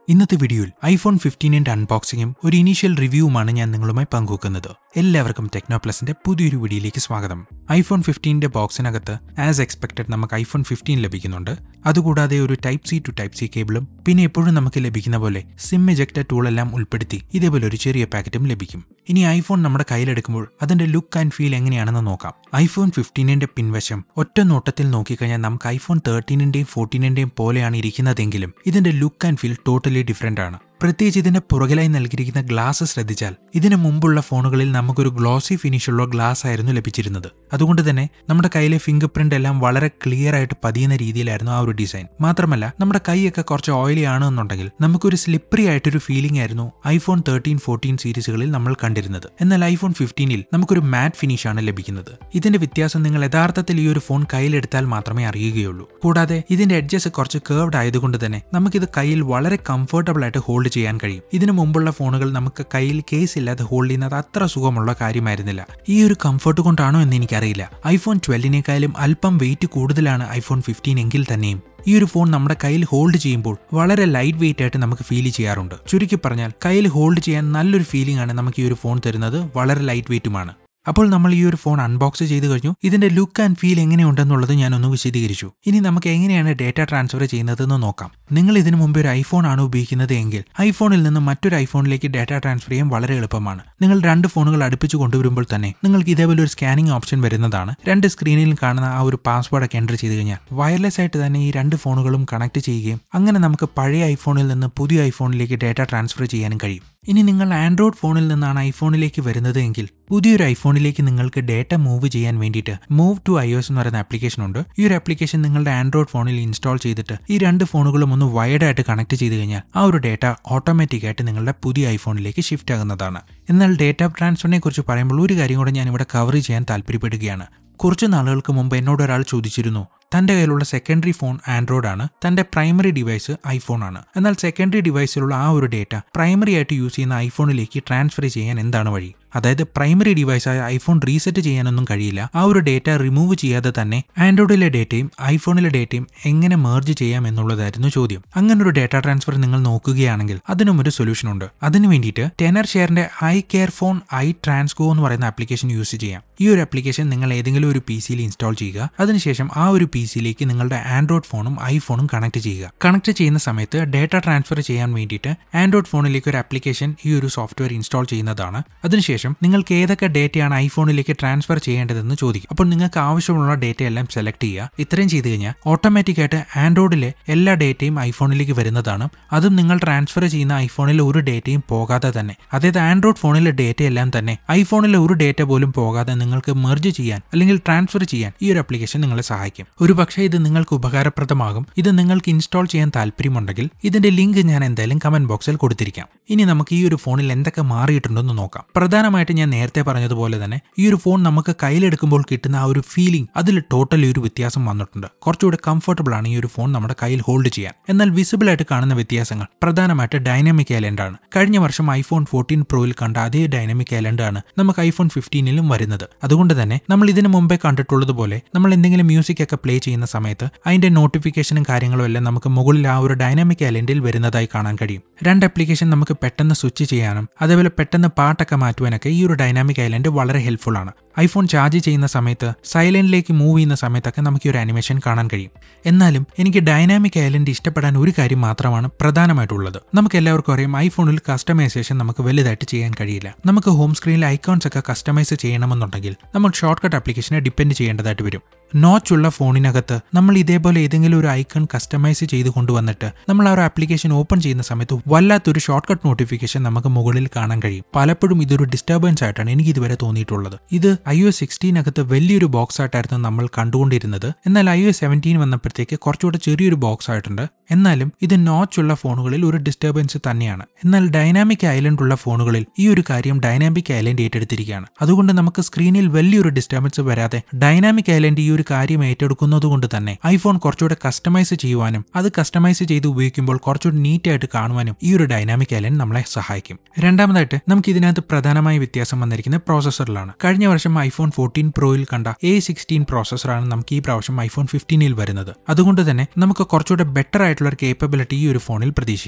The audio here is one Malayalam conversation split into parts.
ഇന്നത്തെ വീഡിയോയിൽ ഐഫോൺ ഫിഫ്റ്റീനിന്റെ അൺബോക്സിംഗും ഒരു ഇനീഷ്യൽ റിവ്യൂവുമാണ് ഞാൻ നിങ്ങളുമായി പങ്കുവെക്കുന്നത് എല്ലാവർക്കും ടെക്നോ പ്ലസിന്റെ പുതിയൊരു വീഡിയോയിലേക്ക് സ്വാഗതം ഐഫോൺ ഫിഫ്റ്റീന്റെ ബോക്സിനകത്ത് ആസ് എക്സ്പെക്ടഡ് നമുക്ക് ഐഫോൺ ഫിഫ്റ്റീൻ ലഭിക്കുന്നുണ്ട് അതുകൂടാതെ ഒരു type C to type C കേബിളും പിന്നെ എപ്പോഴും നമുക്ക് ലഭിക്കുന്ന പോലെ സിം എജക്ടർ ടൂൾ എല്ലാം ഉൾപ്പെടുത്തി ഇതേപോലെ ഒരു ചെറിയ പാക്കറ്റും ലഭിക്കും ഇനി ഐഫോൺ നമ്മുടെ കയ്യിലെടുക്കുമ്പോൾ അതിന്റെ ലുക്ക് ആൻഡ് ഫീൽ എങ്ങനെയാണെന്ന് നോക്കാം ഐഫോൺ ഫിഫ്റ്റീനിന്റെ പിൻവശം ഒറ്റ നോട്ടത്തിൽ നോക്കിക്കഴിഞ്ഞാൽ നമുക്ക് ഐഫോൺ തേർട്ടീനിന്റെയും ഫോർട്ടീനിന്റെയും പോലെയാണ് ഇരിക്കുന്നതെങ്കിലും ഇതിന്റെ look and feel totally different ആണ് പ്രത്യേകിച്ച് ഇതിന്റെ പുറകിലായി നൽകിയിരിക്കുന്ന ഗ്ലാസ് ശ്രദ്ധിച്ചാൽ ഇതിനു മുമ്പുള്ള ഫോണുകളിൽ നമുക്കൊരു ഗ്ലോസി ഫിനിഷുള്ള ഗ്ലാസ് ആയിരുന്നു ലഭിച്ചിരുന്നത് അതുകൊണ്ട് തന്നെ നമ്മുടെ കയ്യിലെ ഫിംഗർ പ്രിന്റ് എല്ലാം വളരെ ക്ലിയർ ആയിട്ട് പതിയുന്ന രീതിയിലായിരുന്നു ആ ഒരു ഡിസൈൻ മാത്രമല്ല നമ്മുടെ കൈയൊക്കെ കുറച്ച് ഓയിലി ആണെന്നുണ്ടെങ്കിൽ നമുക്കൊരു സ്ലിപ്പറി ആയിട്ടൊരു ഫീലിംഗ് ആയിരുന്നു ഐഫോൺ തേർട്ടീൻ ഫോർട്ടീൻ സീരീസുകളിൽ നമ്മൾ കണ്ടിരുന്നത് എന്നാൽ ഐഫോൺ ഫിഫ്റ്റീനിൽ നമുക്കൊരു മാറ്റ് ഫിനിഷ് ആണ് ലഭിക്കുന്നത് ഇതിന്റെ വ്യത്യാസം നിങ്ങൾ യഥാർത്ഥത്തിൽ ഈ ഒരു ഫോൺ കയ്യിലെടുത്താൽ മാത്രമേ അറിയുകയുള്ളൂ കൂടാതെ ഇതിന്റെ എഡ്ജസ് കുറച്ച് കേർവ്ഡ് ആയതുകൊണ്ട് തന്നെ നമുക്കിത് കയ്യിൽ വളരെ കംഫർട്ടബിൾ ആയിട്ട് ഹോൾഡ് ചെയ്യാൻ കഴിയും ഇതിനു മുമ്പുള്ള ഫോണുകൾ നമുക്ക് കയ്യിൽ കേസ് ഇല്ലാതെ ഹോൾഡ് ചെയ്യുന്നത് അത്ര സുഖമുള്ള കാര്യമായിരുന്നില്ല ഈ ഒരു കംഫർട്ട് കൊണ്ടാണോ എന്ന് എനിക്കറിയില്ല ഐഫോൺ ട്വൽവിനേക്കാളും അല്പം വെയിറ്റ് കൂടുതലാണ് ഐഫോൺ ഫിഫ്റ്റീൻ എങ്കിൽ തന്നെയും ഈ ഒരു ഫോൺ നമ്മുടെ കയ്യിൽ ഹോൾഡ് ചെയ്യുമ്പോൾ വളരെ ലൈറ്റ് വെയിറ്റ് ആയിട്ട് നമുക്ക് ഫീൽ ചെയ്യാറുണ്ട് ചുരുക്കി പറഞ്ഞാൽ കയ്യിൽ ഹോൾഡ് ചെയ്യാൻ നല്ലൊരു ഫീലിംഗ് ആണ് നമുക്ക് ഈ ഒരു ഫോൺ തരുന്നത് വളരെ ലൈറ്റ് വെയിറ്റുമാണ് അപ്പോൾ നമ്മൾ ഈ ഒരു ഫോൺ അൺബോക്സ് ചെയ്ത് കഴിഞ്ഞു ഇതിന്റെ ലുക്ക് ആൻഡ് ഫീൽ എങ്ങനെയുണ്ടെന്നുള്ളത് ഞാൻ ഒന്ന് വിശദീകരിച്ചു ഇനി നമുക്ക് എങ്ങനെയാണ് ഡേറ്റ ട്രാൻസ്ഫർ ചെയ്യുന്നതെന്ന് നോക്കാം നിങ്ങൾ ഇതിനു മുമ്പ് ഒരു ഐഫോൺ ആണ് ഉപയോഗിക്കുന്നത് എങ്കിൽ ഐഫോണിൽ നിന്ന് മറ്റൊരു ഐഫോണിലേക്ക് ഡേറ്റ ട്രാൻസ്ഫർ ചെയ്യാൻ വളരെ എളുപ്പമാണ് നിങ്ങൾ രണ്ട് ഫോണുകൾ അടുപ്പിച്ച് കൊണ്ടുവരുമ്പോൾ തന്നെ നിങ്ങൾക്ക് ഇതേപോലെ ഒരു സ്കാനിംഗ് ഓപ്ഷൻ വരുന്നതാണ് രണ്ട് സ്ക്രീനിൽ കാണുന്ന ആ ഒരു പാസ്വേഡ് ഒക്കെ എൻ്റർ ചെയ്ത് കഴിഞ്ഞാൽ വയർലെസ് ആയിട്ട് തന്നെ ഈ രണ്ട് ഫോണുകളും കണക്ട് ചെയ്യുകയും അങ്ങനെ നമുക്ക് പഴയ ഐഫോണിൽ നിന്ന് പുതിയ ഐഫോണിലേക്ക് ഡേറ്റ ട്രാൻസ്ഫർ ചെയ്യാനും കഴിയും ഇനി നിങ്ങൾ ആൻഡ്രോയിഡ് ഫോണിൽ നിന്നാണ് ഐഫോണിലേക്ക് വരുന്നത് എങ്കിൽ പുതിയൊരു ഐഫോണിലേക്ക് നിങ്ങൾക്ക് ഡേറ്റ മൂവ് ചെയ്യാൻ വേണ്ടിയിട്ട് മൂവ് ടു ഐ എന്ന് പറയുന്ന ആപ്ലിക്കേഷൻ ഉണ്ട് ഈ ഒരു ആപ്ലിക്കേഷൻ നിങ്ങളുടെ ആൻഡ്രോയിഡ് ഫോണിൽ ഇൻസ്റ്റാൾ ചെയ്തിട്ട് ഈ രണ്ട് ഫോണുകളും ഒന്ന് വയർഡ് ആയിട്ട് കണക്ട് ചെയ്ത് കഴിഞ്ഞാൽ ആ ഒരു ഡേറ്റ ഓട്ടോമാറ്റിക് ആയിട്ട് നിങ്ങളുടെ പുതിയ ഐഫോണിലേക്ക് ഷിഫ്റ്റ് ആകുന്നതാണ് എന്നാൽ ഡേറ്റ ട്രാൻസ്ഫറിനെ കുറിച്ച് പറയുമ്പോൾ ഒരു കാര്യം കൂടെ ഞാൻ ഇവിടെ കവർ ചെയ്യാൻ താല്പര്യപ്പെടുകയാണ് കുറച്ച് നാളുകൾക്ക് മുമ്പ് എന്നോട് ഒരാൾ ചോദിച്ചിരുന്നു തന്റെ കയ്യിലുള്ള സെക്കൻഡറി ഫോൺ ആൻഡ്രോയിഡ് ആണ് തന്റെ പ്രൈമറി ഡിവൈസ് ഐഫോൺ ആണ് എന്നാൽ സെക്കൻഡറി ഡിവൈസിലുള്ള ആ ഒരു ഡേറ്റ പ്രൈമറി ആയിട്ട് യൂസ് ചെയ്യുന്ന ഐഫോണിലേക്ക് ട്രാൻസ്ഫർ ചെയ്യാൻ എന്താണ് വഴി അതായത് പ്രൈമറി ഡിവൈസായ ഐഫോൺ റീസെറ്റ് ചെയ്യാനൊന്നും കഴിയില്ല ആ ഒരു ഡേറ്റ റിമൂവ് ചെയ്യാതെ തന്നെ ആൻഡ്രോയിഡിലെ ഡേറ്റയും ഐഫോണിലെ ഡേറ്റയും എങ്ങനെ മെർജ് ചെയ്യാം എന്നുള്ളതായിരുന്നു ചോദ്യം അങ്ങനെ ഒരു ഡേറ്റ ട്രാൻസ്ഫർ നിങ്ങൾ നോക്കുകയാണെങ്കിൽ അതിനും ഒരു സൊല്യൂഷൻ ഉണ്ട് അതിനു വേണ്ടിയിട്ട് ടെനർ ഷെയറിന്റെ I care phone I transgo എന്ന് പറയുന്ന ആപ്ലിക്കേഷൻ യൂസ് ചെയ്യാം ഈ ഒരു ആപ്ലിക്കേഷൻ നിങ്ങൾ ഏതെങ്കിലും ഒരു പി സിയിൽ ഇൻസ്റ്റാൾ ചെയ്യുക അതിനുശേഷം ആ ഒരു പി സിയിലേക്ക് നിങ്ങളുടെ ആൻഡ്രോയിഡ് ഫോണും ഐഫോണും കണക്ട് ചെയ്യുക കണക്ട് ചെയ്യുന്ന സമയത്ത് ഡേറ്റ ട്രാൻസ്ഫർ ചെയ്യാൻ വേണ്ടിയിട്ട് ആൻഡ്രോയിഡ് ഫോണിലേക്ക് ഒരു ആപ്ലിക്കേഷൻ ഈ ഒരു സോഫ്റ്റ്വെയർ ഇൻസ്റ്റാൾ ചെയ്യുന്നതാണ് അതിനുശേഷം നിങ്ങൾക്ക് ഏതൊക്കെ ഡേറ്റയാണ് ഐഫോണിലേക്ക് ട്രാൻസ്ഫർ ചെയ്യേണ്ടതെന്ന് ചോദിക്കും അപ്പോൾ നിങ്ങൾക്ക് ആവശ്യമുള്ള ഡേറ്റ എല്ലാം സെലക്ട് ചെയ്യുക ഇത്രയും ചെയ്ത് കഴിഞ്ഞാൽ ഓട്ടോമാറ്റിക് ആയിട്ട് ആൻഡ്രോയിഡിലെ എല്ലാ ഡേറ്റയും ഐഫോണിലേക്ക് വരുന്നതാണ് അതും നിങ്ങൾ ട്രാൻസ്ഫർ ചെയ്യുന്ന ഐഫോണിലെ ഒരു ഡേറ്റയും പോകാതെ തന്നെ അതായത് ആൻഡ്രോയിഡ് ഫോണിലെ ഡേറ്റ എല്ലാം തന്നെ ഐഫോണിലെ ഒരു ഡേറ്റ പോലും പോകാതെ നിങ്ങൾക്ക് മെർജ് ചെയ്യാൻ അല്ലെങ്കിൽ ട്രാൻസ്ഫർ ചെയ്യാൻ ഈ ഒരു ആപ്ലിക്കേഷൻ നിങ്ങളെ സഹായിക്കും ഒരു പക്ഷേ ഇത് നിങ്ങൾക്ക് ഉപകാരപ്രദമാകും ഇത് നിങ്ങൾക്ക് ഇൻസ്റ്റാൾ ചെയ്യാൻ താല്പര്യമുണ്ടെങ്കിൽ ഇതിന്റെ ലിങ്ക് ഞാൻ എന്തായാലും കമന്റ് ബോക്സിൽ കൊടുത്തിരിക്കാം ഇനി നമുക്ക് ഈ ഒരു ഫോണിൽ എന്തൊക്കെ മാറിയിട്ടുണ്ടെന്ന് നോക്കാം പ്രധാനമായിട്ട് ഞാൻ നേരത്തെ പറഞ്ഞതുപോലെ തന്നെ ഈ ഒരു ഫോൺ നമുക്ക് കയ്യിലെടുക്കുമ്പോൾ കിട്ടുന്ന ആ ഒരു ഫീലിംഗ് അതിൽ ടോട്ടലി ഒരു വ്യത്യാസം വന്നിട്ടുണ്ട് കുറച്ചുകൂടെ കംഫർട്ടബിൾ ആണ് ഈ ഒരു ഫോൺ നമ്മുടെ കയ്യിൽ ഹോൾഡ് ചെയ്യാൻ എന്നാൽ വിസിബിൾ ആയിട്ട് കാണുന്ന വ്യത്യാസങ്ങൾ പ്രധാനമായിട്ട് ഡൈനാമിക് ഐലൻഡ് ആണ് കഴിഞ്ഞ വർഷം ഐഫോൺ ഫോർട്ടീൻ പ്രോയിൽ കണ്ട അതേ ഡൈനാമിക് ഐലൻഡ് ആണ് നമുക്ക് ഐഫോൺ ഫിഫ്റ്റീനിലും വരുന്നത് അതുകൊണ്ട് തന്നെ നമ്മൾ ഇതിനു മുമ്പേ കണ്ടിട്ടുള്ളതുപോലെ നമ്മൾ എന്തെങ്കിലും മ്യൂസിക് ഒക്കെ പ്ലേ ചെയ്യുന്ന സമയത്ത് അതിന്റെ നോട്ടിഫിക്കേഷനും കാര്യങ്ങളും എല്ലാം നമുക്ക് മുകളിൽ ആ ഒരു ഡൈനാമിക് ഐലൻഡിൽ വരുന്നതായി കാണാൻ കഴിയും രണ്ട് ആപ്ലിക്കേഷൻ നമുക്ക് പെട്ടെന്ന് സ്വിച്ച് ചെയ്യാനും അതേപോലെ പെട്ടെന്ന് പാട്ടൊക്കെ മാറ്റുവാനൊക്കെ ഈ ഒരു ഡൈനാമിക് ഐലൻഡ് വളരെ ഹെൽപ്ഫുൾ ആണ് ഐഫോൺ ചാർജ് ചെയ്യുന്ന സമയത്ത് സൈലന്റിലേക്ക് മൂവ് ചെയ്യുന്ന സമയത്തൊക്കെ നമുക്ക് ഈ ഒരു ആനിമേഷൻ കാണാൻ കഴിയും എന്നാലും എനിക്ക് ഡൈനാമിക് ഐലൻഡ് ഇഷ്ടപ്പെടാൻ ഒരു കാര്യം മാത്രമാണ് പ്രധാനമായിട്ടുള്ളത് നമുക്ക് എല്ലാവർക്കും അറിയാം ഐഫോണിൽ കസ്റ്റമൈസേഷൻ നമുക്ക് വലുതായിട്ട് ചെയ്യാൻ കഴിയില്ല നമുക്ക് ഹോം സ്ക്രീനിൽ ഐക്കോൺസ് ഒക്കെ കസ്റ്റമൈസ് ചെയ്യണമെന്നുണ്ടെങ്കിൽ നമ്മൾ ഷോർട്ട് കട്ട് ആപ്ലിക്കേഷനെ ഡിപ്പെൻഡ് ചെയ്യേണ്ടതായിട്ട് വരും നോച്ച് ഉള്ള ഫോണിനകത്ത് നമ്മൾ ഇതേപോലെ ഏതെങ്കിലും ഒരു ഐക്കൺ കസ്റ്റമൈസ് ചെയ്ത് കൊണ്ടുവന്നിട്ട് നമ്മൾ ആ ഒരു ആപ്ലിക്കേഷൻ ഓപ്പൺ ചെയ്യുന്ന സമയത്ത് വല്ലാത്തൊരു ഷോർട്ട് കട്ട് നോട്ടിഫിക്കേഷൻ നമുക്ക് മുകളിൽ കാണാൻ കഴിയും പലപ്പോഴും ഇതൊരു ഡിസ്റ്റർബൻസ് ആയിട്ടാണ് എനിക്ക് ഇതുവരെ തോന്നിയിട്ടുള്ളത് ഇത് ഐ ഒ സിക്സ്റ്റീനകത്ത് വലിയൊരു ബോക്സ് ആയിട്ടായിരുന്നു നമ്മൾ കണ്ടുകൊണ്ടിരുന്നത് എന്നാൽ ഐ ഒ സെവൻറ്റീൻ വന്നപ്പോഴത്തേക്ക് കുറച്ചുകൂടെ ചെറിയൊരു ബോക്സ് ആയിട്ടുണ്ട് എന്നാലും ഇത് നോച്ച് ഉള്ള ഫോണുകളിൽ ഒരു ഡിസ്റ്റർബൻസ് തന്നെയാണ് എന്നാൽ ഡൈനാമിക് ഐലൻഡ് ഉള്ള ഫോണുകളിൽ ഈ ഒരു കാര്യം ഡൈനാമിക് ഐലൻഡ് ഏറ്റെടുത്തിരിക്കുകയാണ് അതുകൊണ്ട് നമുക്ക് സ്ക്രീനിൽ വലിയൊരു ഡിസ്റ്റർബൻസ് വരാതെ ഡൈനാമിക് ഐലൻഡ് ഈ ഒരു കാര്യം ഏറ്റെടുക്കുന്നത് കൊണ്ട് തന്നെ ഐഫോൺ കുറച്ചുകൂടെ കസ്റ്റമൈസ് ചെയ്യുവാനും അത് കസ്റ്റമൈസ് ചെയ്ത് ഉപയോഗിക്കുമ്പോൾ കുറച്ചുകൂടി നീറ്റ് ആയിട്ട് കാണുവാനും ഈ ഒരു ഡൈനാമിക് ഐലൻഡ് നമ്മളെ സഹായിക്കും രണ്ടാമതായിട്ട് നമുക്ക് ഇതിനകത്ത് പ്രധാനമായ വ്യത്യാസം വന്നിരിക്കുന്നത് പ്രോസസ്സറിലാണ് കഴിഞ്ഞ വർഷം ഐഫോൺ ഫോർട്ടീൻ പ്രോയിൽ കണ്ട എ സിക്സ്റ്റീൻ പ്രോസസ്സറാണ് നമുക്ക് ഈ പ്രാവശ്യം ഐഫോൺ ഫിഫ്റ്റീനിൽ വരുന്നത് അതുകൊണ്ട് തന്നെ നമുക്ക് കുറച്ചുകൂടെ ബെറ്റർ ആയിട്ടുള്ള ഒരു കേപ്പബിലിറ്റി ഈ ഒരു ഫോണിൽ പ്രതീക്ഷിക്കാം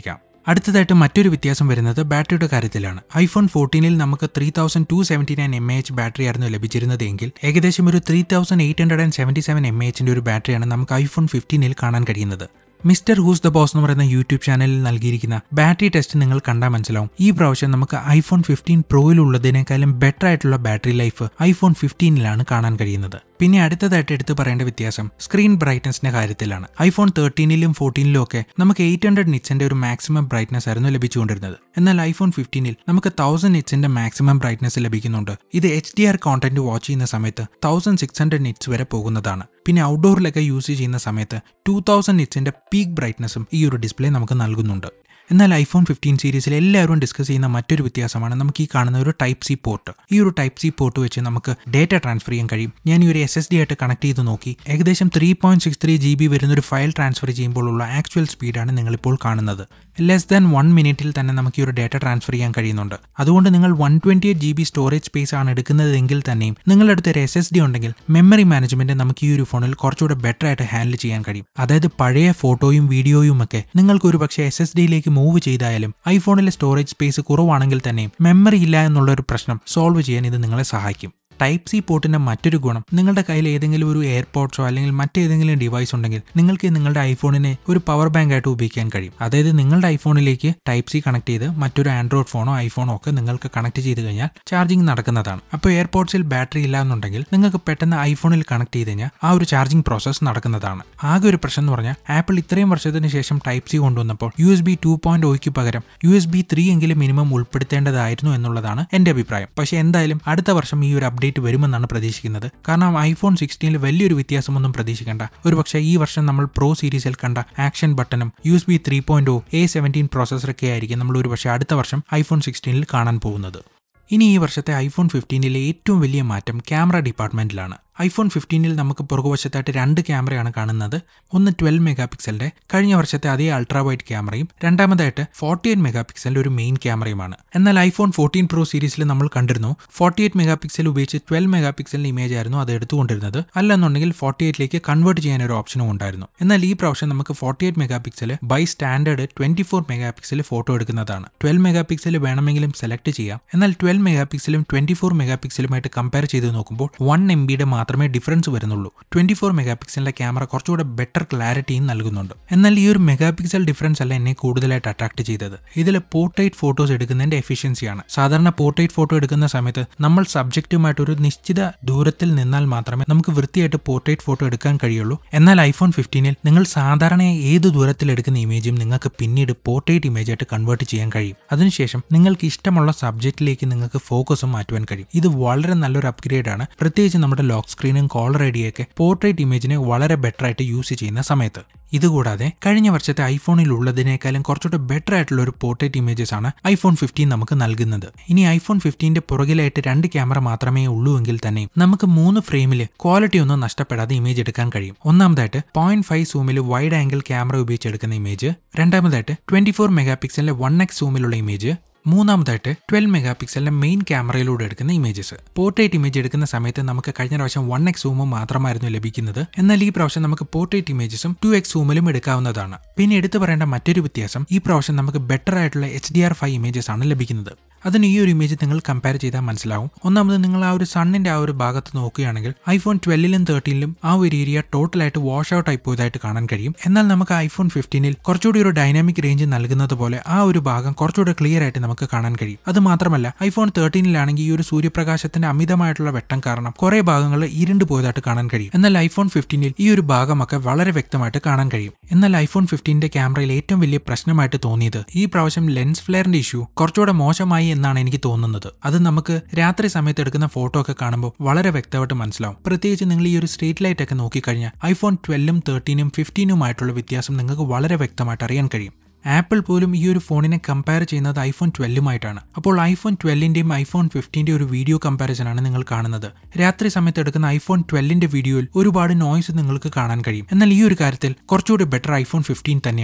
അടുത്തതായിട്ട് മറ്റൊരു വ്യത്യാസം വരുന്നത് ബാറ്ററിയുടെ കാര്യത്തിലാണ് ഐഫോൺ ഫോർട്ടീനിൽ നമുക്ക് three thousand two seventy nine M H battery ആയിരുന്നു ലഭിച്ചിരുന്നത് എങ്കിൽ ഏകദേശം ഒരു three thousand eight hundred and seventy seven M എച്ചിന്റെ ഒരു ബാറ്ററിയാണ് നമുക്ക് ഐഫോൺ ഫിഫ്റ്റീനിൽ കാണാൻ കഴിയുന്നത് മിസ്റ്റർ ഹൂസ് ദ ബോസ് എന്ന് പറയുന്ന യൂട്യൂബ് ചാനലിൽ നൽകിയിരിക്കുന്ന ബാറ്ററി ടെസ്റ്റ് നിങ്ങൾ കണ്ടാൽ മനസ്സിലാവും ഈ പ്രാവശ്യം നമുക്ക് ഐഫോൺ ഫിഫ്റ്റീൻ പ്രോയിലുള്ളതിനേക്കാളും ബെറ്റർ ആയിട്ടുള്ള ബാറ്ററി ലൈഫ് ഐഫോൺ ഫിഫ്റ്റീനിലാണ് കാണാൻ കഴിയുന്നത് പിന്നെ അടുത്തതായിട്ട് എടുത്തു പറയേണ്ട വ്യത്യാസം സ്ക്രീൻ ബ്രൈറ്റ്നസിന്റെ കാര്യത്തിലാണ് ഐഫോൺ തേർട്ടീനിലും ഫോർട്ടീനിലും ഒക്കെ നമുക്ക് എയ്റ്റ് ഹൺഡ്രഡ് നിറ്റ്സിന്റെ ഒരു മാക്സിമം ബ്രൈറ്റ്നസ് ആയിരുന്നു ലഭിച്ചുകൊണ്ടിരുന്നത് എന്നാൽ ഐഫോൺ ഫിഫ്റ്റീനിൽ നമുക്ക് തൗസൻഡ് നിറ്റ്സിന്റെ മാക്സിമം ബ്രൈറ്റ്നസ് ലഭിക്കുന്നുണ്ട് ഇത് H D R content watch ചെയ്യുന്ന സമയത്ത് തൗസൻഡ് സിക്സ് ഹൺഡ്രഡ് നിറ്റ്സ് വരെ പോകുന്നതാണ് പിന്നെ ഔട്ട്ഡോറിലൊക്കെ യൂസ് ചെയ്യുന്ന സമയത്ത് ടൂ തൗസൻഡ് നിറ്റ്സിന്റെ പീക്ക് ബ്രൈറ്റ്നസും ഈ ഒരു ഡിസ്പ്ലേ നമുക്ക് നൽകുന്നുണ്ട് എന്നാൽ ഐഫോൺ ഫിഫ്റ്റീൻ സീരീസിൽ എല്ലാവരും ഡിസ്കസ് ചെയ്യുന്ന മറ്റൊരു വ്യത്യാസമാണ് നമുക്ക് ഈ കാണുന്ന ഒരു ടൈപ്പ് സി പോർട്ട് ഈ ഒരു ടൈപ്പ് സി പോർട്ട് വെച്ച് നമുക്ക് ഡേറ്റ ട്രാൻസ്ഫർ ചെയ്യാൻ കഴിയും ഞാൻ ഈ ഒരു എസ് എസ് ഡി ആയിട്ട് കണക്ട് ചെയ്ത് നോക്കി ഏകദേശം three point six three G B വരുന്ന ഒരു ഫയൽ ട്രാൻസ്ഫർ ചെയ്യുമ്പോഴുള്ള ആക്ച്വൽ സ്പീഡാണ് നിങ്ങളിപ്പോൾ കാണുന്നത് ലെസ് ദാൻ വൺ മിനിറ്റിൽ തന്നെ നമുക്ക് ഈ ഒരു ഡേറ്റ ട്രാൻസ്ഫർ ചെയ്യാൻ കഴിയുന്നുണ്ട് അതുകൊണ്ട് നിങ്ങൾ one twenty eight G B storage space ആണ് എടുക്കുന്നതെങ്കിൽ തന്നെയും നിങ്ങളുടെ അടുത്ത് ഒരു എസ് എസ് ഡി ഉണ്ടെങ്കിൽ മെമ്മറി മാനേജ്മെന്റ് നമുക്ക് ഈ ഒരു ഫോണിൽ കുറച്ചുകൂടെ ബെറ്റർ ആയിട്ട് ഹാൻഡിൽ ചെയ്യാൻ കഴിയും അതായത് പഴയ ഫോട്ടോയും വീഡിയോയും ഒക്കെ നിങ്ങൾക്ക് ഒരു പക്ഷേ എസ് എസ് ഡിയിലേക്ക് മൂവ് ചെയ്തായാലും ഐഫോണിലെ സ്റ്റോറേജ് സ്പേസ് കുറവാണെങ്കിൽ തന്നെയും മെമ്മറി ഇല്ല എന്നുള്ള ഒരു പ്രശ്നം സോൾവ് ചെയ്യാൻ ഇത് നിങ്ങളെ സഹായിക്കും ടൈപ്പ് സി പോർട്ടിന്റെ മറ്റൊരു ഗുണം നിങ്ങളുടെ കയ്യിൽ ഏതെങ്കിലും ഒരു എയർപോർട്സോ അല്ലെങ്കിൽ മറ്റേതെങ്കിലും ഡിവൈസ് ഉണ്ടെങ്കിൽ നിങ്ങൾക്ക് നിങ്ങളുടെ ഐഫോണിനെ ഒരു പവർ ബാങ്ക് ആയിട്ട് ഉപയോഗിക്കാൻ കഴിയും അതായത് നിങ്ങളുടെ ഐഫോണിലേക്ക് ടൈപ്പ് സി കണക്ട് ചെയ്ത് മറ്റൊരു ആൻഡ്രോയിഡ് ഫോണോ ഐഫോണോ ഒക്കെ നിങ്ങൾക്ക് കണക്ട് ചെയ്ത് കഴിഞ്ഞാൽ ചാർജിങ് നടക്കുന്നതാണ് അപ്പോൾ എയർപോർട്സിൽ ബാറ്ററി ഇല്ല എന്നുണ്ടെങ്കിൽ നിങ്ങൾക്ക് പെട്ടെന്ന് ഐഫോണിൽ കണക്ട് ചെയ്ത് കഴിഞ്ഞാൽ ആ ഒരു ചാർജിങ് പ്രോസസ്സ് നടക്കുന്നതാണ് ആകെ ഒരു പ്രശ്നം എന്ന് പറഞ്ഞാൽ ആപ്പിൾ ഇത്രയും വർഷത്തിന് ശേഷം ടൈപ്പ് സി കൊണ്ടുവന്നപ്പോൾ U S B two point ഒയ്ക്ക് പകരം യു എസ് ബി ത്രീ എങ്കിലും മിനിമം ഉൾപ്പെടുത്തേണ്ടതായിരുന്നു എന്നുള്ളതാണ് എന്റെ അഭിപ്രായം പക്ഷേ എന്തായാലും അടുത്ത വർഷം ഈ ഒരു അപ്ഡേറ്റ് വരുമെന്നാണ് പ്രതീക്ഷിക്കുന്നത് കാരണം ഐഫോൺ സിക്സ്റ്റീനിൽ വലിയൊരു വ്യത്യാസമൊന്നും പ്രതീക്ഷിക്കേണ്ട ഒരുപക്ഷെ ഈ വർഷം നമ്മൾ പ്രോ സീരീസിൽ കണ്ട ആക്ഷൻ ബട്ടണും U S B three point O A seventeen പ്രോസസ്സറൊക്കെ ആയിരിക്കും നമ്മൾ ഒരുപക്ഷെ അടുത്ത വർഷം ഐഫോൺ സിക്സ്റ്റീനിൽ കാണാൻ പോകുന്നത് ഇനി ഈ വർഷത്തെ ഐഫോൺ ഫിഫ്റ്റീനിലെ ഏറ്റവും വലിയ മാറ്റം ക്യാമറ ഡിപ്പാർട്ട്മെന്റിലാണ് ഐഫോൺ ഫിഫ്റ്റീനിൽ നമുക്ക് പുറകുവശത്തായിട്ട് രണ്ട് ക്യാമറയാണ് കാണുന്നത് ഒന്ന് ട്വൽവ് മെഗാ പിക്സലിന്റെ കഴിഞ്ഞ വർഷത്തെ അതേ അൾട്രാ വൈഡ് ക്യാമറയും രണ്ടാമതായിട്ട് ഫോർട്ടി എയ്റ്റ് മെഗാ പിക്സലിന്റെ ഒരു മെയിൻ ക്യാമറയുമാണ് എന്നാൽ ഐഫോൺ ഫോർട്ടീൻ പ്രോ സീരീസിൽ നമ്മൾ കണ്ടിരുന്നു ഫോർട്ടി എയ്റ്റ് മെഗാ പിക്സൽ ഉപയോഗിച്ച് ട്വൽവ് മെഗാ പിക്സലിന്റെ ഇമേജ് ആയിരുന്നു അത് എടുത്തുകൊണ്ടിരുന്നത് അല്ലെന്നുണ്ടെങ്കിൽ ഫോർട്ടി എയ്റ്റിലേക്ക് കൺവേർട്ട് ചെയ്യാൻ ഒരു ഓപ്ഷനും ഉണ്ടായിരുന്നു എന്നാൽ ഈ പ്രാവശ്യം നമുക്ക് forty eight mega pixel by standard twenty four mega pixel photo എടുക്കുന്നതാണ് ട്വൽവ് മെഗാ പിക്സൽ വേണമെങ്കിലും സെലക്ട് ചെയ്യാം എന്നാൽ ട്വൽവ് മെഗാ പിക്സലും ട്വന്റി ഫോർ മെഗാ പിക്സലുമായിട്ട് കമ്പയർ ചെയ്ത് നോക്കുമ്പോൾ വൺ എം ബിയുടെ മാത്രമേ ഡിഫറൻസ് വരുന്നുള്ളൂ ട്വന്റി ഫോർ മെഗാ പിക്സലിന്റെ ക്യാമറ കുറച്ചുകൂടെ ബെറ്റർ ക്ലാരിറ്റിയും നൽകുന്നുണ്ട് എന്നാൽ ഈ ഒരു മെഗാ പിക്സൽ ഡിഫറൻസ് അല്ല എന്നെ കൂടുതലായിട്ട് അട്രാക്ട് ചെയ്തത് ഇതിൽ പോർട്രേറ്റ് ഫോട്ടോസ് എടുക്കുന്നതിന്റെ എഫിഷ്യൻസിയാണ് സാധാരണ പോർട്രേറ്റ് ഫോട്ടോ എടുക്കുന്ന സമയത്ത് നമ്മൾ സബ്ജക്റ്റുമായിട്ട് ഒരു നിശ്ചിത ദൂരത്തിൽ നിന്നാൽ മാത്രമേ നമുക്ക് വൃത്തിയായിട്ട് പോർട്രേറ്റ് ഫോട്ടോ എടുക്കാൻ കഴിയുള്ളൂ എന്നാൽ ഐഫോൺ ഫിഫ്റ്റീനിൽ നിങ്ങൾ സാധാരണ ഏത് ദൂരത്തിൽ എടുക്കുന്ന ഇമേജും നിങ്ങൾക്ക് പിന്നീട് പോർട്രേറ്റ് ഇമേജ് ആയിട്ട് കൺവേർട്ട് ചെയ്യാൻ കഴിയും അതിനുശേഷം നിങ്ങൾക്ക് ഇഷ്ടമുള്ള സബ്ജക്റ്റിലേക്ക് നിങ്ങൾക്ക് ഫോക്കസും മാറ്റുവാൻ കഴിയും ഇത് വളരെ നല്ലൊരു അപ്ഗ്രേഡ് ആണ് പ്രത്യേകിച്ച് നമ്മുടെ ലോക്ക് സ്ക്രീനും കോളർ ഐഡിയൊക്കെ പോർട്രേറ്റ് ഇമേജിനെ വളരെ ബെറ്റർ ആയിട്ട് യൂസ് ചെയ്യുന്ന സമയത്ത് ഇതുകൂടാതെ കഴിഞ്ഞ വർഷത്തെ ഐഫോണിൽ ഉള്ളതിനേക്കാളും കുറച്ചുകൂടെ ബെറ്റർ ആയിട്ടുള്ള ഒരു പോർട്രേറ്റ് ഇമേജസ് ആണ് ഐഫോൺ ഫിഫ്റ്റീൻ നമുക്ക് നൽകുന്നത് ഇനി ഐഫോൺ ഫിഫ്റ്റീന്റെ പുറകിലായിട്ട് രണ്ട് ക്യാമറ മാത്രമേ ഉള്ളൂ എങ്കിൽ തന്നെ നമുക്ക് മൂന്ന് ഫ്രെയിമിൽ ക്വാളിറ്റി ഒന്നും നഷ്ടപ്പെടാതെ ഇമേജ് എടുക്കാൻ കഴിയും ഒന്നാമതായിട്ട് പോയിന്റ് ഫൈവ് സൂമിൽ വൈഡ് ആംഗിൾ ക്യാമറ ഉപയോഗിച്ച് എടുക്കുന്ന ഇമേജ് രണ്ടാമതായിട്ട് ട്വന്റി ഫോർ മെഗാ പിക്സലിലെ വൺ എക്സ് സൂമിലുള്ള ഇമേജ് മൂന്നാമതായിട്ട് ട്വൽവ് മെഗാ പിക്സലിന്റെ മെയിൻ ക്യാമറയിലൂടെ എടുക്കുന്ന ഇമേജസ് പോർട്രേറ്റ് ഇമേജ് എടുക്കുന്ന സമയത്ത് നമുക്ക് കഴിഞ്ഞ പ്രാവശ്യം വൺ എക്സ് സൂമും മാത്രമായിരുന്നു ലഭിക്കുന്നത് എന്നാൽ ഈ പ്രാവശ്യം നമുക്ക് പോർട്രേറ്റ് ഇമേജസും ടു എക്സ് സൂമിലും എടുക്കാവുന്നതാണ് പിന്നെ എടുത്തു പറയേണ്ട മറ്റൊരു വ്യത്യാസം ഈ പ്രാവശ്യം നമുക്ക് ബെറ്റർ ആയിട്ടുള്ള H D R five images ആണ് ലഭിക്കുന്നത് അതിന് ഈ ഒരു ഇമേജ് നിങ്ങൾ കമ്പയർ ചെയ്താൽ മനസ്സിലാവും ഒന്നാമത് നിങ്ങൾ ആ ഒരു സണ്ണിന്റെ ആ ഒരു ഭാഗത്ത് നോക്കുകയാണെങ്കിൽ ഐഫോൺ ട്വൽവിലും തേർട്ടീനിലും ആ ഒരു ഏരിയ ടോട്ടലായിട്ട് വാഷ് ഔട്ട് ആയി പോയതായിട്ട് കാണാൻ കഴിയും എന്നാൽ നമുക്ക് ഐഫോൺ ഫിഫ്റ്റീനിൽ കുറച്ചുകൂടി ഒരു ഡൈനാമിക് റേഞ്ച് നൽകുന്നത് പോലെ ആ ഒരു ഭാഗം കുറച്ചുകൂടെ ക്ലിയർ ആയിട്ട് നമുക്ക് കാണാൻ കഴിയും അത് മാത്രമല്ല ഐഫോൺ തേർട്ടീനിലാണെങ്കിൽ ഈ ഒരു സൂര്യപ്രകാശത്തിന്റെ അമിതമായിട്ടുള്ള വെട്ടം കാരണം കുറെ ഭാഗങ്ങൾ ഇരുണ്ട് പോയതായിട്ട് കാണാൻ കഴിയും എന്നാൽ ഐഫോൺ ഫിഫ്റ്റീനിൽ ഈ ഒരു ഭാഗമൊക്കെ വളരെ വ്യക്തമായിട്ട് കാണാൻ കഴിയും എന്നാൽ ഐഫോൺ ഫിഫ്റ്റീന്റെ ക്യാമറയിൽ ഏറ്റവും വലിയ പ്രശ്നമായിട്ട് തോന്നിയത് ഈ പ്രാവശ്യം ലെൻസ് ഫ്ലെയറിന്റെ ഇഷ്യൂ കുറച്ചുകൂടെ മോശമായി എന്നാണ് എനിക്ക് തോന്നുന്നത് അത് നമുക്ക് രാത്രി സമയത്ത് എടുക്കുന്ന ഫോട്ടോ ഒക്കെ കാണുമ്പോൾ വളരെ വ്യക്തമായിട്ട് മനസ്സിലാവും പ്രത്യേകിച്ച് നിങ്ങൾ ഈ ഒരു സ്ട്രീറ്റ് ലൈറ്റ് ഒക്കെ നോക്കിക്കഴിഞ്ഞാൽ ഐഫോൺ ട്വൽവും തേർട്ടീനും ഫിഫ്റ്റീനുമായിട്ടുള്ള വ്യത്യാസം നിങ്ങൾക്ക് വളരെ വ്യക്തമായിട്ട് അറിയാൻ കഴിയും ആപ്പിൾ പോലും ഈ ഒരു ഫോണിനെ കമ്പയർ ചെയ്യുന്നത് ഐഫോൺ ട്വൽവുമായിട്ടാണ് അപ്പോൾ ഐഫോൺ ട്വൽവിന്റെയും ഐഫോൺ ഫിഫ്റ്റീന്റെ ഒരു വീഡിയോ കമ്പാരിസൺ ആണ് നിങ്ങൾ കാണുന്നത് രാത്രി സമയത്ത് എടുക്കുന്ന ഐഫോൺ ട്വൽവിന്റെ വീഡിയോയിൽ ഒരുപാട് നോയ്സ് നിങ്ങൾക്ക് കാണാൻ കഴിയും എന്നാൽ ഈ ഒരു കാര്യത്തിൽ കുറച്ചുകൂടി ബെറ്റർ ഐഫോൺ ഫിഫ്റ്റീൻ തന്നെയാണ്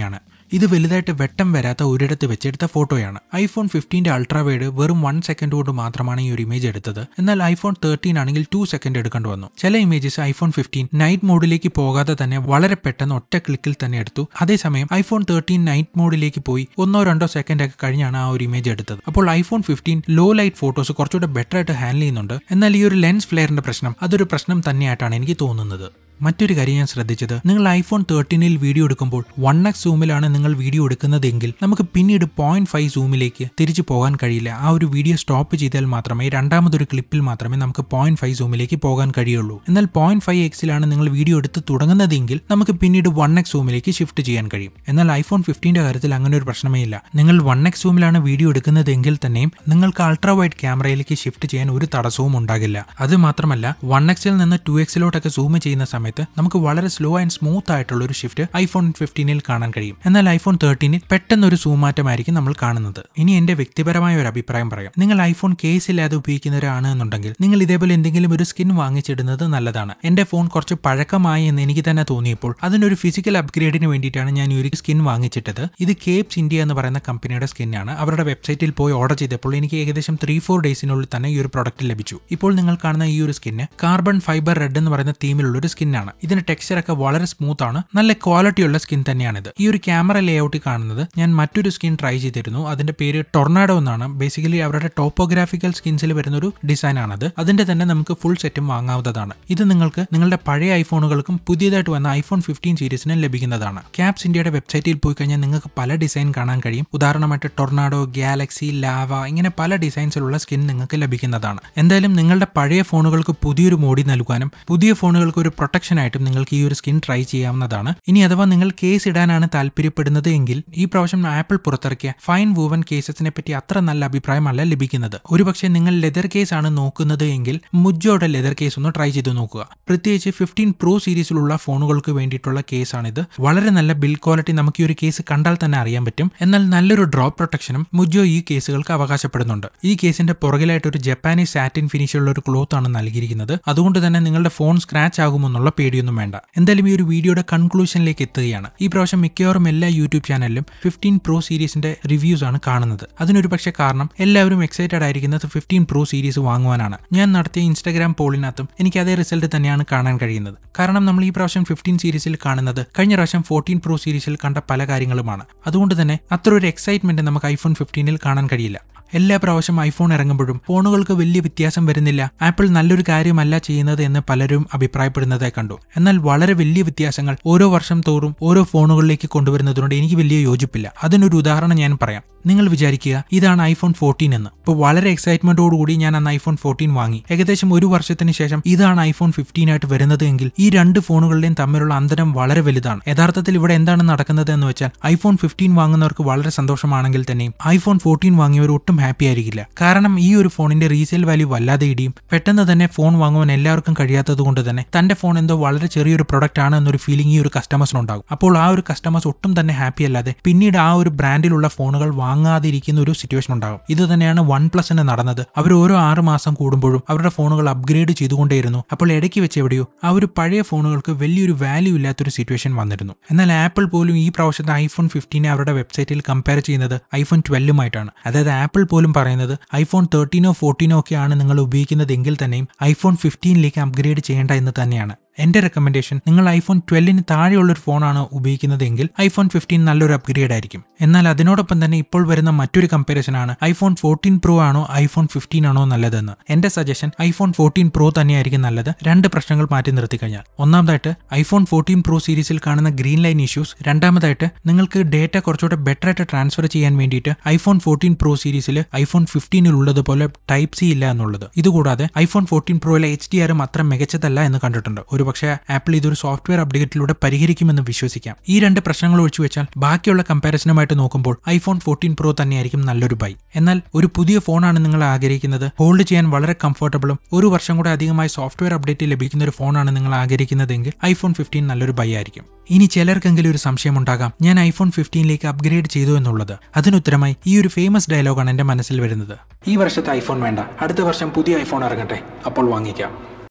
ഇത് വലുതായിട്ട് വെട്ടം വരാത്ത ഒരിടത്ത് വെച്ചെടുത്ത ഫോട്ടോയാണ് ഐഫോൺ ഫിഫ്റ്റീന്റെ അൾട്രാവൈഡ് വെറും വൺ സെക്കൻഡ് കൊണ്ട് മാത്രമാണ് ഈ ഒരു ഇമേജ് എടുത്തത് എന്നാൽ ഐഫോൺ തേർട്ടീൻ ആണെങ്കിൽ ടു സെക്കൻഡ് എടുക്കേണ്ടി വന്നു ചില ഇമേജസ് ഐഫോൺ ഫിഫ്റ്റീൻ നൈറ്റ് മോഡിലേക്ക് പോകാതെ തന്നെ വളരെ പെട്ടെന്ന് ഒറ്റ ക്ലിക്കിൽ തന്നെ എടുത്തു അതേസമയം ഐഫോൺ തേർട്ടീൻ നൈറ്റ് മോഡിലേക്ക് പോയി ഒന്നോ രണ്ടോ സെക്കൻഡ് ഒക്കെ കഴിഞ്ഞാണ് ആ ഒരു ഇമേജ് എടുത്തത് അപ്പോൾ iPhone fifteen low light photos കുറച്ചുകൂടെ ബെറ്റർ ആയിട്ട് ഹാൻഡിൽ ചെയ്യുന്നുണ്ട് എന്നാൽ ഈ ഒരു ലെൻസ് ഫ്ലെയറിന്റെ പ്രശ്നം അതൊരു പ്രശ്നം തന്നെയായിട്ടാണ് എനിക്ക് തോന്നുന്നത് മറ്റൊരു കാര്യം ഞാൻ ശ്രദ്ധിച്ചത് നിങ്ങൾ ഐഫോൺ തേർട്ടീനിൽ വീഡിയോ എടുക്കുമ്പോൾ വൺ എക്സ് സൂമിലാണ് നിങ്ങൾ വീഡിയോ എടുക്കുന്നതെങ്കിൽ നമുക്ക് പിന്നീട് പോയിന്റ് ഫൈവ് സൂമിലേക്ക് തിരിച്ചു പോകാൻ കഴിയില്ല ആ ഒരു വീഡിയോ സ്റ്റോപ്പ് ചെയ്താൽ മാത്രമേ രണ്ടാമതൊരു ക്ലിപ്പിൽ മാത്രമേ നമുക്ക് പോയിന്റ് ഫൈവ് സൂമിലേക്ക് പോകാൻ കഴിയുള്ളൂ എന്നാൽ പോയിന്റ് ഫൈവ് എക്സിലാണ് നിങ്ങൾ വീഡിയോ എടുത്ത് തുടങ്ങുന്നതെങ്കിൽ നമുക്ക് പിന്നീട് വൺ എക്സ് സൂമിലേക്ക് ഷിഫ്റ്റ് ചെയ്യാൻ കഴിയും എന്നാൽ ഐഫോൺ ഫിഫ്റ്റീന്റെ കാര്യത്തിൽ അങ്ങനെ ഒരു പ്രശ്നമേ ഇല്ല നിങ്ങൾ വൺ എക്സ് സൂമിലാണ് വീഡിയോ എടുക്കുന്നതെങ്കിൽ തന്നെയും നിങ്ങൾക്ക് അൾട്രാ വൈഡ് ക്യാമറയിലേക്ക് ഷിഫ്റ്റ് ചെയ്യാൻ ഒരു തടസ്സവും ഉണ്ടാകില്ല അത് മാത്രമല്ല വൺ എക്സിൽ നിന്ന് ടു എക്സിലോട്ടൊക്കെ സൂം ചെയ്യുന്ന സമയത്ത് നമുക്ക് വളരെ സ്ലോ ആൻഡ് സ്മൂത്ത് ആയിട്ടുള്ള ഒരു ഷിഫ്റ്റ് ഐഫോൺ ഫിഫ്റ്റീനിൽ കാണാൻ കഴിയും എന്നാൽ ഐഫോൺ തേർട്ടീനിൽ പെട്ടെന്ന് ഒരു സൂം മാറ്റമായിരിക്കും നമ്മൾ കാണുന്നത് ഇനി എന്റെ വ്യക്തിപരമായ ഒരു അഭിപ്രായം പറയാം നിങ്ങൾ ഐഫോൺ കേസ് ഇല്ലാതെ ഉപയോഗിക്കുന്നവരാണ് എന്നുണ്ടെങ്കിൽ നിങ്ങൾ ഇതേപോലെ എന്തെങ്കിലും ഒരു സ്കിൻ വാങ്ങിച്ചിടുന്നത് നല്ലതാണ് എന്റെ ഫോൺ കുറച്ച് പഴക്കമായി എന്ന് എനിക്ക് തന്നെ തോന്നിയപ്പോൾ അതിനൊരു ഫിസിക്കൽ അപ്ഗ്രേഡിന് വേണ്ടിയിട്ടാണ് ഞാൻ ഈ ഒരു സ്കിൻ വാങ്ങിച്ചിട്ടത് ഇത് കേപ്സ് ഇന്ത്യ എന്ന് പറയുന്ന കമ്പനിയുടെ സ്കിന്നാണ് അവരുടെ വെബ്സൈറ്റിൽ പോയി ഓർഡർ ചെയ്തപ്പോൾ എനിക്ക് ഏകദേശം ത്രീ ഫോർ ഡേയ്സിനുള്ളിൽ തന്നെ ഈ ഒരു പ്രൊഡക്റ്റ് ലഭിച്ചു ഇപ്പോൾ നിങ്ങൾ കാണുന്ന ഈ ഒരു സ്കിന്ന് കാർബൺ ഫൈബർ റെഡ് എന്ന് പറയുന്ന തീമിലുള്ള ഒരു സ്കിന്നാണ് ഇതിന്റെ ടെക്സ്ചർ ഒക്കെ വളരെ സ്മൂത്ത് ആണ് നല്ല ക്വാളിറ്റിയുള്ള സ്കിൻ തന്നെയാണിത് ഈ ഒരു ക്യാമറ ലേഔട്ട് കാണുന്നത് ഞാൻ മറ്റൊരു സ്കിൻ ട്രൈ ചെയ്തിരുന്നു അതിന്റെ പേര് ടൊർണാഡോ എന്നാണ് ബേസിക്കലി അവരുടെ ടോപ്പോഗ്രാഫിക്കൽ സ്കിൻസിൽ വരുന്ന ഒരു ഡിസൈൻ ആണത് അതിന്റെ തന്നെ നമുക്ക് ഫുൾ സെറ്റും വാങ്ങാവുന്നതാണ് ഇത് നിങ്ങൾക്ക് നിങ്ങളുടെ പഴയ ഐഫോണുകൾക്കും പുതിയതായിട്ട് വന്ന ഐഫോൺ ഫിഫ്റ്റീൻ സീരീസിനും ലഭിക്കുന്നതാണ് ക്യാപ്സ് ഇന്ത്യയുടെ വെബ്സൈറ്റിൽ പോയി കഴിഞ്ഞാൽ നിങ്ങൾക്ക് പല ഡിസൈൻ കാണാൻ കഴിയും ഉദാഹരണമായിട്ട് ടൊർണാഡോ ഗാലക്സി ലാവ ഇങ്ങനെ പല ഡിസൈൻസിലുള്ള സ്കിൻ നിങ്ങൾക്ക് ലഭിക്കുന്നതാണ് എന്തായാലും നിങ്ങളുടെ പഴയ ഫോണുകൾക്ക് പുതിയൊരു മോഡി നൽകാനും പുതിയ ഫോണുകൾക്ക് ഒരു പ്രൊട്ടക്ഷൻ ആയിട്ടും നിങ്ങൾക്ക് ഈ ഒരു സ്കിൻ ട്രൈ ചെയ്യാവുന്നതാണ് ഇനി അഥവാ നിങ്ങൾ കേസ് ഇടാനാണ് താല്പര്യപ്പെടുന്നത് എങ്കിൽ ഈ പ്രാവശ്യം ആപ്പിൾ പുറത്തിറക്കിയ ഫൈൻ വൂവൻ കേസസിനെ പറ്റി അത്ര നല്ല അഭിപ്രായമല്ല ലഭിക്കുന്നത് ഒരുപക്ഷെ നിങ്ങൾ ലെതർ കേസ് ആണ് നോക്കുന്നത് എങ്കിൽ മുജോയുടെ ലെതർ കേസ് ഒന്ന് ട്രൈ ചെയ്ത് നോക്കുക പ്രത്യേകിച്ച് ഫിഫ്റ്റീൻ പ്രോ സീരീസിലുള്ള ഫോണുകൾക്ക് വേണ്ടിയിട്ടുള്ള കേസാണിത് വളരെ നല്ല ബിൽഡ് ക്വാളിറ്റി നമുക്ക് ഈ ഒരു കേസ് കണ്ടാൽ തന്നെ അറിയാൻ പറ്റും എന്നാൽ നല്ലൊരു ഡ്രോപ്പ് പ്രൊട്ടക്ഷനും മുജോ ഈ കേസുകൾക്ക് അവകാശപ്പെടുന്നുണ്ട് ഈ കേസിന്റെ പുറകിലായിട്ട് ഒരു ജപ്പാനീസ് സാറ്റിൻ ഫിനിഷുള്ള ഒരു ക്ലോത്ത് ആണ് നൽകിയിരിക്കുന്നത് അതുകൊണ്ട് തന്നെ നിങ്ങളുടെ ഫോൺ സ്ക്രാച്ച് ആകുമെന്നുള്ള പേടിയൊന്നും വേണ്ട എന്തായാലും ഈ ഒരു വീഡിയോയുടെ കൺക്ലൂഷനിലേക്ക് എത്തുകയാണ് ഈ പ്രാവശ്യം മിക്കവാറും എല്ലാ യൂട്യൂബ് ചാനലിലും ഫിഫ്റ്റീൻ പ്രോ സീരീസിന്റെ റിവ്യൂസ് ആണ് കാണുന്നത് അതിനൊരു പക്ഷേ കാരണം എല്ലാവരും എക്സൈറ്റഡ് ആയിരിക്കുന്നത് ഫിഫ്റ്റീൻ പ്രോ സീരീസ് വാങ്ങുവാനാണ് ഞാൻ നടത്തിയ ഇൻസ്റ്റാഗ്രാം പോളിനകത്തും എനിക്ക് അതേ റിസൾട്ട് തന്നെയാണ് കാണാൻ കഴിയുന്നത് കാരണം നമ്മൾ ഈ പ്രാവശ്യം ഫിഫ്റ്റീൻ സീരീസിൽ കാണുന്നത് കഴിഞ്ഞ പ്രാവശ്യം ഫോർട്ടീൻ പ്രോ സീരീസിൽ കണ്ട പല കാര്യങ്ങളുമാണ് അതുകൊണ്ട് തന്നെ അത്ര ഒരു എക്സൈറ്റ്മെന്റ് നമുക്ക് ഐഫോൺ ഫിഫ്റ്റീനിൽ കാണാൻ കഴിയില്ല എല്ലാ പ്രാവശ്യം ഐഫോൺ ഇറങ്ങുമ്പോഴും ഫോണുകൾക്ക് വലിയ വ്യത്യാസം വരുന്നില്ല ആപ്പിൾ നല്ലൊരു കാര്യമല്ല ചെയ്യുന്നത് എന്ന് പലരും അഭിപ്രായപ്പെടുന്നതായി കണ്ടു എന്നാൽ വളരെ വലിയ വ്യത്യാസങ്ങൾ ഓരോ വർഷം തോറും ഓരോ ഫോണുകളിലേക്ക് കൊണ്ടുവരുന്നതുകൊണ്ട് എനിക്ക് വലിയ യോജിപ്പില്ല അതിനൊരു ഉദാഹരണം ഞാൻ പറയാം നിങ്ങൾ വിചാരിക്കുക ഇതാണ് ഐഫോൺ ഫോർട്ടീൻ എന്ന് ഇപ്പോൾ വളരെ എക്സൈറ്റ്മെന്റോടുകൂടി ഞാൻ അന്ന് ഐഫോൺ ഫോർട്ടീൻ വാങ്ങി ഏകദേശം ഒരു വർഷത്തിന് ശേഷം ഇതാണ് ഐഫോൺ ഫിഫ്റ്റീൻ ആയിട്ട് വരുന്നത് എങ്കിൽ ഈ രണ്ട് ഫോണുകളുടെയും തമ്മിലുള്ള അന്തരം വളരെ വലുതാണ് യഥാർത്ഥത്തിൽ ഇവിടെ എന്താണ് നടക്കുന്നത് എന്ന് വെച്ചാൽ ഐഫോൺ ഫിഫ്റ്റീൻ വാങ്ങുന്നവർക്ക് വളരെ സന്തോഷമാണെങ്കിൽ തന്നെയും ഐഫോൺ ഫോർട്ടീൻ വാങ്ങിയവർ ഒട്ടും ഹാപ്പി ആയിരിക്കില്ല കാരണം ഈ ഒരു ഫോണിന്റെ റീസെയിൽ വാല്യൂ വല്ലാതെ ഇടിയും പെട്ടെന്ന് തന്നെ ഫോൺ വാങ്ങുവാൻ എല്ലാവർക്കും കഴിയാത്തത് കൊണ്ട് തന്നെ തന്റെ ഫോൺ എന്തോ വളരെ ചെറിയൊരു പ്രൊഡക്റ്റ് ആണ് എന്നൊരു ഫീലിംഗ് ഈ ഒരു കസ്റ്റമേഴ്സിനുണ്ടാകും അപ്പോൾ ആ ഒരു കസ്റ്റമേഴ്സ് ഒട്ടും തന്നെ ഹാപ്പി അല്ലാതെ പിന്നീട് ആ ഒരു ബ്രാൻഡിലുള്ള ഫോണുകൾ വാങ്ങാതിരിക്കുന്ന ഒരു സിറ്റുവേഷൻ ഉണ്ടാകും ഇത് തന്നെയാണ് വൺ പ്ലസിന് നടന്നത് അവർ ഓരോ ആറ് മാസം കൂടുമ്പോഴും അവരുടെ ഫോണുകൾ അപ്ഗ്രേഡ് ചെയ്തുകൊണ്ടേയിരുന്നു അപ്പോൾ ഇടയ്ക്ക് വെച്ച് എവിടെയോ ആ ഒരു പഴയ ഫോണുകൾക്ക് വലിയൊരു വാല്യൂ ഇല്ലാത്തൊരു സിറ്റുവേഷൻ വന്നിരുന്നു എന്നാൽ ആപ്പിൾ പോലും ഈ പ്രാവശ്യത്തെ ഐഫോൺ ഫിഫ്റ്റീനെ അവരുടെ വെബ്സൈറ്റിൽ കമ്പയർ ചെയ്യുന്നത് ഐഫോൺ ട്വൽവുമായിട്ടാണ് അതായത് ആപ്പിൾ പോലും പറയുന്നത് ഐഫോൺ തേർട്ടീനോ ഫോർട്ടീനോ ഒക്കെയാണ് നിങ്ങൾ ഉപയോഗിക്കുന്നതെങ്കിൽ തന്നെയും ഐഫോൺ ഫിഫ്റ്റീനിലേക്ക് അപ്ഗ്രേഡ് ചെയ്യേണ്ട എന്ന് തന്നെയാണ് എന്റെ റെക്കമെൻഡേഷൻ നിങ്ങൾ ഐഫോൺ ട്വൽവിന് താഴെയുള്ള ഒരു ഫോണാണ് ഉപയോഗിക്കുന്നതെങ്കിൽ ഐഫോൺ ഫിഫ്റ്റീൻ നല്ലൊരു അപ്ഗ്രേഡ് ആയിരിക്കും എന്നാൽ അതിനോടൊപ്പം തന്നെ ഇപ്പോൾ വരുന്ന മറ്റൊരു കമ്പാരിസൺ ആണ് ഐഫോൺ ഫോർട്ടീൻ പ്രോ ആണോ ഐഫോൺ ഫിഫ്റ്റീൻ ആണോ നല്ലതെന്ന് എന്റെ സജഷൻ ഐഫോൺ ഫോർട്ടീൻ പ്രോ തന്നെയായിരിക്കും നല്ലത് രണ്ട് പ്രശ്നങ്ങൾ മാറ്റി നിർത്തി കഴിഞ്ഞാൽ ഒന്നാമതായിട്ട് ഐഫോൺ ഫോർട്ടീൻ പ്രോ സീരീസിൽ കാണുന്ന ഗ്രീൻ ലൈൻ ഇഷ്യൂസ് രണ്ടാമതായിട്ട് നിങ്ങൾക്ക് ഡേറ്റ കുറച്ചുകൂടെ ബെറ്റർ ആയിട്ട് ട്രാൻസ്ഫർ ചെയ്യാൻ വേണ്ടിയിട്ട് ഐഫോൺ ഫോർട്ടീൻ പ്രോ സീരീസിൽ ഐഫോൺ ഫിഫ്റ്റീനിൽ ഉള്ളതുപോലെ ടൈപ്പ് സി ഇല്ല എന്നുള്ളത് ഇതുകൂടാതെ ഐഫോൺ ഫോർട്ടീൻ പ്രോയിലെ എച്ച് ഡി ആറും അത്ര മികച്ചതല്ല എന്ന് കണ്ടിട്ടുണ്ട് ഒരു പക്ഷേ ആപ്പിൾ ഇതൊരു സോഫ്റ്റ്വെയർ അപ്ഡേറ്റിലൂടെ പരിഹരിക്കുമെന്ന് വിശ്വസിക്കാം ഈ രണ്ട് പ്രശ്നങ്ങൾ ഒഴിച്ചു വെച്ചാൽ ബാക്കിയുള്ള കമ്പാരിസണുമായിട്ട് നോക്കുമ്പോൾ ഐഫോൺ ഫോർട്ടീൻ പ്രോ തന്നെയായിരിക്കും നല്ലൊരു ബൈ എന്നാൽ ഒരു പുതിയ ഫോണാണ് നിങ്ങൾ ആഗ്രഹിക്കുന്നത് ഹോൾഡ് ചെയ്യാൻ വളരെ കംഫർട്ടബിളും ഒരു വർഷം കൂടെ അധികമായി സോഫ്റ്റ്വെയർ അപ്ഡേറ്റ് ലഭിക്കുന്ന ഒരു ഫോണാണ് നിങ്ങൾ ആഗ്രഹിക്കുന്നതെങ്കിൽ ഐഫോൺ ഫിഫ്റ്റീൻ നല്ലൊരു ബൈ ആയിരിക്കും ഇനി ചിലർക്കെങ്കിലും ഒരു സംശയമുണ്ടാകാം ഞാൻ ഐഫോൺ ഫിഫ്റ്റീനിലേക്ക് അപ്ഗ്രേഡ് ചെയ്തു എന്നുള്ളത് അതിനുത്തരമായി ഈ ഒരു ഫേമസ് ഡയലോഗാണ് എന്റെ മനസ്സിൽ വരുന്നത് ഈ വർഷത്തെ ഐഫോൺ വേണ്ട അടുത്ത വർഷം പുതിയ ഐഫോൺ ഇറങ്ങട്ടെ അപ്പോൾ വാങ്ങിക്കാം